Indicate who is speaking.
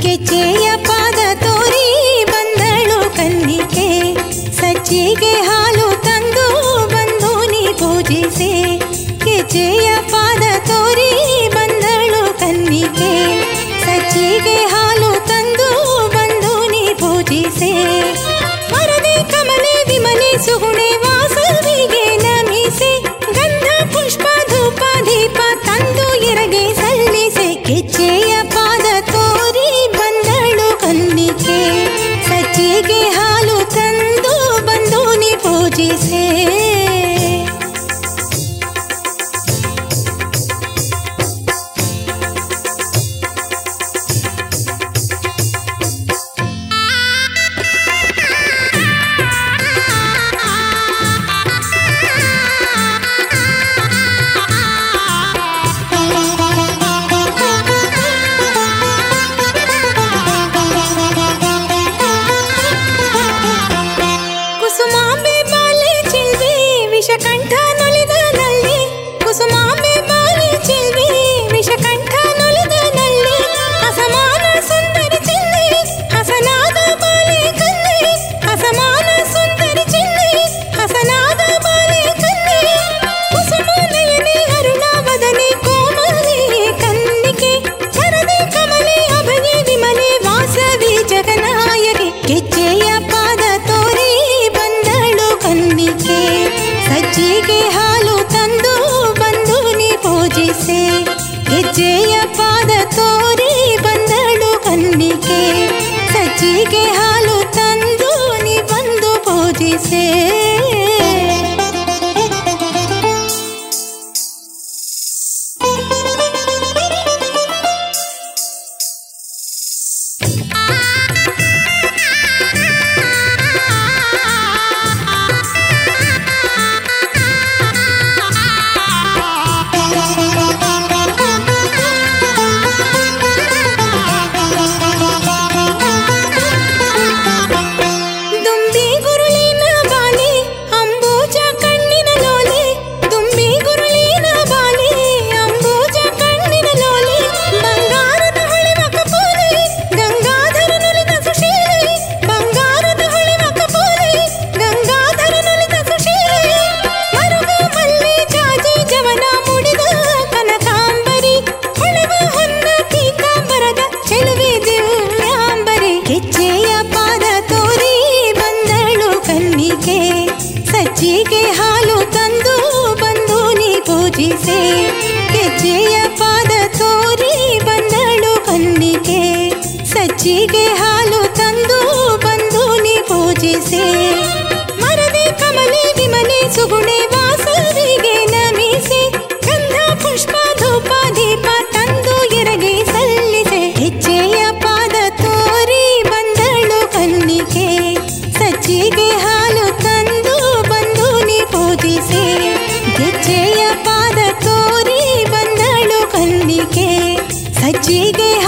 Speaker 1: ಕೆಚ್ಚೆಯ ಪಾದ ತೋರಿ ಬಂದಳು ಕನ್ನಿಕೆ ಸಜ್ಜಿಗೆ ಹಾಲು ತಂದು ಬಂದು ನೀ ಪೂಜಿಸೆ ಕೆಚ್ಚೆಯ ಪಾದ ತೋರಿ ಬಂದಳು ಕನ್ನಿಕೆ ಸಜ್ಜಿಗೆ ಹಾಲು ತಂದು ಬಂದು ನೀ ಪೂಜಿಸೆ ವರದೆ ಕಮಲೆ ವಿಮಲೆ ಸುಗುಣೆ ವಾಸವಿಗೆ ನಮಿಸೆ ಗಂಧ ಪುಷ್ಪ ಧೂಪ ದೀಪ ತಂದು ಎರಗೆ ಸಲ್ಲಿಸೆ ಕೆಚ್ಚೆಯ ಪಾದ ತೋರಿ ಬಂದಳು ಕನ್ನಿಕೆ ಸಜ್ಜಿಗೆ ಹಾಲು ತಂದು ಬಂದು ನೀ ಪೂಜಿಸೆ ಕುಸುಮಾಂಬೆ ಬಾಲೆ ಚಿಲ್ವಿ ವಿಷಕಂಠ ನೊಲಿದ ನಲ್ಲಿ ಕುಸುಮಾಂಬೆ ಬಾಲೆ ಚಿಲ್ವಿ ವಿಷಕಂಠ ನೊಲಿದ ನಲ್ಲಿ ಅಸಮಾನ ಸುಂದರಿ ಚಿಲ್ಲೆ ಹಸನಾದ ಬಾಲೆ ಕನ್ನೆ ಅಸಮಾನ ಸುಂದರಿ ಚಿಲ್ಲೆ ಹಸನಾದ ಬಾಲೆ ಕನ್ನೆ ಕುಸುಮ ನಯನೆ ಅರುಣಾವದನೆ ಕೋಮಲೆ ಕನ್ನಿಕೆ ವರದೆ ಕಮಲೆ ಅಭಯೆ ವಿಮಲೆ ವಾಸವಿ ಜಗನಾಯಕಿ ಕೆಚ್ಚೆಯ ಪಾದ ತೋರಿ ಬಂದಳು ಕನ್ನಿಕೆ ಸಜ್ಜಿಗೆ ಹಾಲು ತಂದು ಬಂದು ನೀ ಪೂಜಿಸೆ ಹೆಜ್ಜೆಯ ಪಾದ ತೋರಿ ಬಂದಳು ಕನ್ನಿಕೆ ಸಜ್ಜಿಗೆ ಹಾಲು ತಂದು ನೀ ಬಂದು ಪೂಜಿಸೆ ದುಂಬಿ ಗುರುಳಿನ ಬಾಲಿ ಅಂಬೂಜ ಕಣ್ಣಿನ ಲೋಲೆ ದುಂಬಿ ಗುರುಳಿನ ಬಾಲಿ ಅಂಬೂಜ ಕಣ್ಣಿನ ಲೋಲೆ ಬಂಗಾರದ ಹೊಳೆವ ಕಪೋಲೆ ಗಂಗಾಧರ ನುಲಿದ ಸುಶೀಲೆ ಬಂಗಾರದ ಹೊಳೆವ ಕಪೋಲೆ ಗಂಗಾಧರ ನುಲಿದ ಸುಶೀಲೆ ಮರುಗ ಮಲ್ಲೆ ಜಾಜಿ ಜವನ ಮುಡಿದ ಕನಕಾಂಬರಿ ಹೊಳೆವ ಹೊನ್ನ ಪೀತಾಂಬರದ ಚೆಲುವೆ ದಿವ್ಯಾಂಬರಿ ಕೆಚ್ಚೆಯ ಪಾದ ತೋರಿ ಬಂದಳು ಕನ್ನಿಕೆ ಸಜ್ಜಿಗೆ ಹಾಲು ತಂದು ಬಂದು ನೀ ಪೂಜಿಸೆ ಕೆಚ್ಚೆಯ ಪಾದ ತೋರಿ ಬಂದಳು ಕನ್ನಿಕೆ ಸಜ್ಜಿಗೆ ಹಾಲು ತಂದು ಬಂದು ನೀ ಪೂಜಿಸೆ ಮರದೆ ಕಮಲೆ ವಿಮಲೆ ಸುಗುಣೆ ವಾಸವಿಗೆ ನಮಿಸೆ ಗಂಧ ಪುಷ್ಪ ಧೂಪ ದೀಪ ತಂದು ಎರಗಿ ಸಲ್ಲಿಸೆ ಹೆಜ್ಜೆಯ ಪಾದ ತೋರಿ ಬಂದಳು ಕನ್ನಿಕೆ ಸಜ್ಜಿಗೆ ಹಾಲು ತಂದು ಬಂದು ನೀ ಪೂಜಿಸೆ ಹೆಜ್ಜೆಯ ಪಾದ ತೋರಿ ಬಂದಳು ಕನ್ನಿಕೆ ಸಜ್ಜಿಗೆ